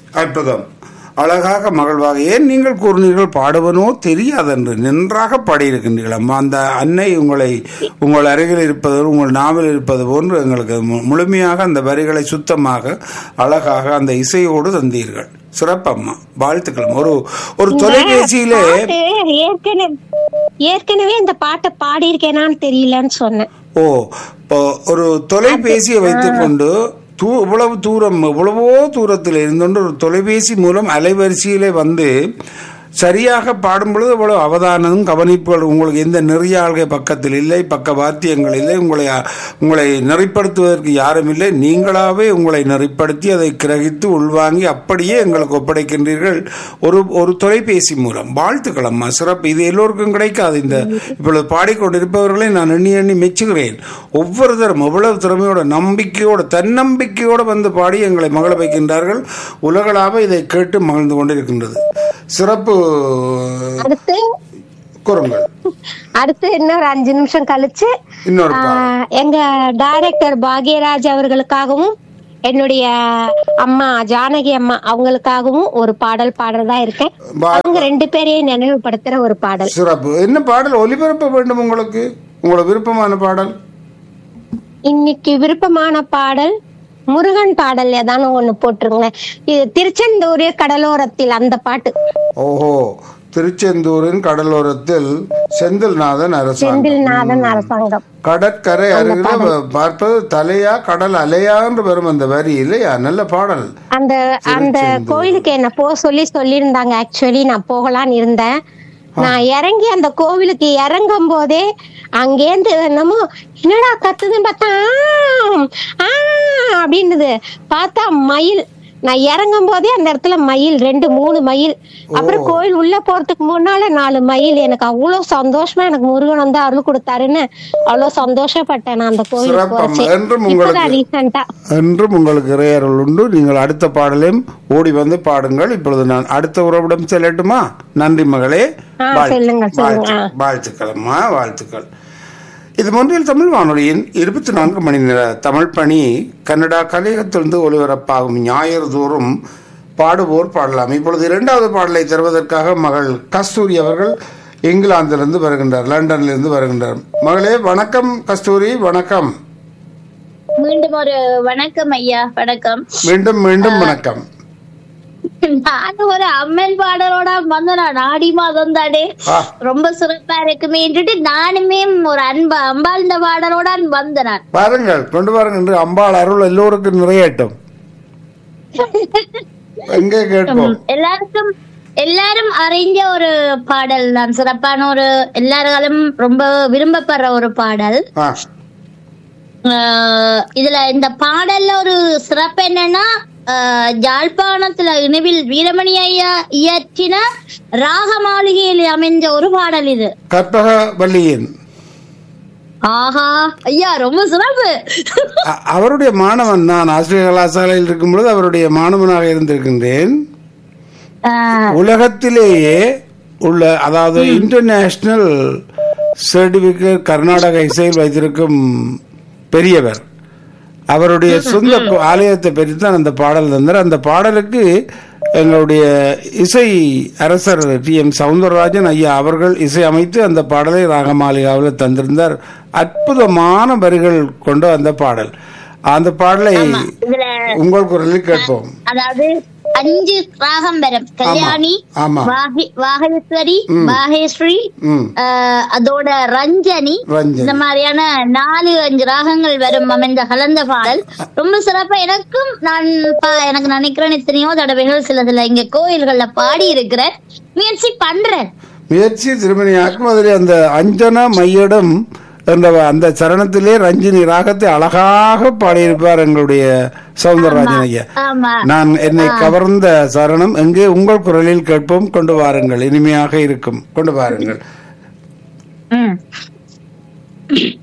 அற்புதம் அழகாக மகிழ்வாக ஏன் நீங்கள் கூறினீர்கள் பாடுவனோ தெரியாதென்று நன்றாக பாடியிருக்கின்றீர்கள் அம்மா அந்த அன்னை உங்களை உங்கள் அருகில் இருப்பது உங்கள் நாவில் இருப்பது போன்று எங்களுக்கு மு- முழுமையாக அந்த வரிகளை சுத்தமாக அழகாக அந்த இசையோடு தந்தீர்கள் சிறப்பம்மா வாழ்த்துக்கள் ஒரு ஒரு தொலைபேசியிலே பாட்டு ஏற்கனவே ஏற்கனவே இந்த பாட்டை பாடியிருக்கேனான்னு தெரியலன்னு சொன்னேன் ஓ இப்போ ஒரு தொலைபேசியை வைத்துக்கொண்டு தூ இவ்வளவு தூரம் எவ்வளவோ தூரத்தில் இருந்துകൊണ്ട് ஒரு தொலைபேசி மூலம் அலைவரிசையிலே வந்து சரியாக பாடும் பொழுது இவ்வளவு அவதானமும் கவனிப்புகள் உங்களுக்கு எந்த நெறியாள்கை பக்கத்தில் இல்லை பக்க வாத்தியங்கள் இல்லை உங்களை உங்களை நெறிப்படுத்துவதற்கு யாரும் இல்லை நீங்களாவே உங்களை நெறிப்படுத்தி அதை கிரகித்து உள்வாங்கி அப்படியே எங்களுக்கு ஒப்படைக்கின்றீர்கள் ஒரு ஒரு தொலைபேசி மூலம் வாழ்த்துக்கள் அம்மா சிறப்பு இது எல்லோருக்கும் கிடைக்காது இந்த இப்பொழுது பாடிக்கொண்டிருப்பவர்களை நான் எண்ணி எண்ணி மெச்சுகிறேன் ஒவ்வொரு தரம் எவ்வளவு திறமையோட நம்பிக்கையோட தன்னம்பிக்கையோட வந்து பாடி எங்களை மகள வைக்கின்றார்கள் உலகளாவ இதை கேட்டு மகிழ்ந்து கொண்டிருக்கின்றது சிறப்பு அடுத்து கூறுங்கள் அடுத்து இன்னொரு அஞ்சு நிமிஷம் கழிச்சு இன்னொரு பாடல். ஆஹ், எங்க டைரக்டர் பாக்யராஜ் அவர்களுக்காகவும் என்னுடைய அம்மா ஜானகி அம்மா அவங்களுக்காகவும் ஒரு பாடல் பாடுறதா இருக்கேன் பா- அவங்க ரெண்டு பேரையும் நினைவுபடுத்துற ஒரு பாடல் சிறப்பு என்ன பாடல் ஒலிபரப்ப வேண்டும் உங்களுக்கு உங்களுக்கு விருப்பமான பாடல் இன்னைக்கு விருப்பமான பாடல் முருகன் பாடல் ஏதானு ஒண்ணு போட்டுருங்களேன் இது திருச்செந்தூர் கடலோரத்தில் அந்த பாட்டு ஓஹோ திருச்செந்தூரின் கடலோரத்தில் செந்தில்நாதன் அரசாங்கம் செந்தில்நாதன் அரசாங்கம் கடற்கரை அருகில் பார்ப்பது தலையா கடல் அலையா என்று வரும் அந்த வரி இல்லையா நல்ல பாடல் அந்த அந்த கோயிலுக்கு என்ன போக சொல்லி சொல்லியிருந்தாங்க ஆக்சுவலி நான் போகலான்னு இருந்தேன் நான் இறங்கி அந்த கோவிலுக்கு இறங்கும் போதே அங்கேருந்து என்னமோ என்னடா கத்துதுன்னு பார்த்தா ஆ, ஆ அப்படின்னுது பார்த்தா மயில் நான் இறங்கும் போதே அந்த இடத்துல மயில் ரெண்டு மூணு மயில் அப்புறம் கோயில் உள்ள போறதுக்கு முன்னால நாலு மயில் எனக்கு அவ்வளவு சந்தோஷமா எனக்கு முருகன் வந்து அருள் கொடுத்தாருன்னு அவ்வளவு சந்தோஷப்பட்டேன் நான் அந்த கோயிலுக்கு சிறப்பம்மா. போச்சு என்றும் இப்பதான் உங்களுக்கு- ரீசெண்டா என்றும் உங்களுக்கு இறையருள் உண்டு நீங்கள் அடுத்த பாடலையும் ஓடி வந்து பாடுங்கள் இப்பொழுது நான் அடுத்த உறவிடம் செல்லட்டுமா நன்றி மகளே ஆ, வாழ்த்து- சொல்லுங்க, சொல்லுங்க. வாழ்த்து- வாழ்த்துக்கள் அம்மா வாழ்த்துக்கள் இது ஒன்றில் தமிழ் வானொலியின் இருபத்தி நான்கு மணி நேர தமிழ் பணி கன்னடா கலையகத்திலிருந்து ஒலிபரப்பாகும் ஞாயிறு தோறும் பாடுவோர் பாடலாம் இப்பொழுது இரண்டாவது பாடலை தருவதற்காக மகள் கஸ்தூரி அவர்கள் இங்கிலாந்திலிருந்து வருகின்றார் லண்டனிலிருந்து வருகின்றார் மகளே வணக்கம் கஸ்தூரி வணக்கம் மீண்டும் ஒரு வணக்கம் ஐயா வணக்கம் மீண்டும் மீண்டும் வணக்கம் நானும் ஒரு அம்மன் பாடலோட வந்தனா நாடி மாதம் தானே ஆ, ரொம்ப சிறப்பா இருக்குமேன்ட்டு நானுமே ஒரு அன்பா அம்பாழ்ந்த பாடலோட வந்தேன் நான் பாருங்கள் கொண்டு வாருங்கள் என்று அம்பாள் அருள் எல்லோருக்கும் நிறையட்டும் எங்கே கேட்போம் எல்லாருக்கும் எல்லாரும் அறிஞ்ச ஒரு பாடல் தான் சிறப்பான ஒரு எல்லாராலும் ரொம்ப விரும்பப்படுற ஒரு பாடல் ஆ, ஆஹ் இதுல இந்த பாடல்ல ஒரு சிறப்பு என்னன்னா ஆஹ் யாழ்ப்பாணத்துல இணைவில் வீரமணி ஐயா இயற்றின ராக மாளிகையில் அமைஞ்ச ஒரு பாடல் இது கற்பக வள்ளியின் ஆஹா ஐயா ரொம்ப சிறப்பு அ- அவருடைய மாணவன் நான் ஆசிரியர் கலாசாலையில் இருக்கும் பொழுது அவருடைய மாணவனாக இருந்திருக்கின்றேன் ஆஹ் உலகத்திலேயே உள்ள அதாவது இன்டர்நேஷனல் சர்டிபிகேட் கர்நாடக இசையில் வைத்திருக்கும் பெரியவர் அவருடைய சொந்த கு- ஆலயத்தை பற்றி தான் அந்த பாடல் தந்தார் அந்த பாடலுக்கு எங்களுடைய இசை அரசர் டி எம் சவுந்தரராஜன் ஐயா அவர்கள் இசை அமைத்து அந்த பாடலை ராகமாளிகாவில் தந்திருந்தார் அற்புதமான வரிகள் கொண்ட அந்த பாடல் அந்த பாடலை இதுல உங்கள் குரலில் கேட்போம் அதாவது அஞ்சு ராகம் வரும் கல்யாணி ஆமா வாகி- வாகேஸ்வரி மாகேஸ்வரி ம் ஆஹ் அதோட ரஞ்சனி ரஞ்சனி இந்த மாதிரியான நாலு அஞ்சு ராகங்கள் வரும் அமைந்த கலந்த பாடல் ரொம்ப சிறப்பா எனக்கும் நான் பா- எனக்கு நினைக்கிறேன் எத்தனையோ தடவைகள் சில சில இங்க கோயில்கள்ல பாடி இருக்கிறேன் முயற்சி பண்றேன் முயற்சி திருமணியாக்கும் அதில் அந்த அஞ்சன மையிடம் என்ற அந்த சரணத்திலே ரஞ்சினி ராகத்தை அழகாக பாடியிருப்பார் எங்களுடைய சவுந்தரராஜன் ஐயா ஆமா நான் என்னை கவர்ந்த சரணம் எங்கே உங்கள் குரலில் கேட்போம் கொண்டு வாருங்கள் இனிமையாக இருக்கும் கொண்டு வாருங்கள் ம்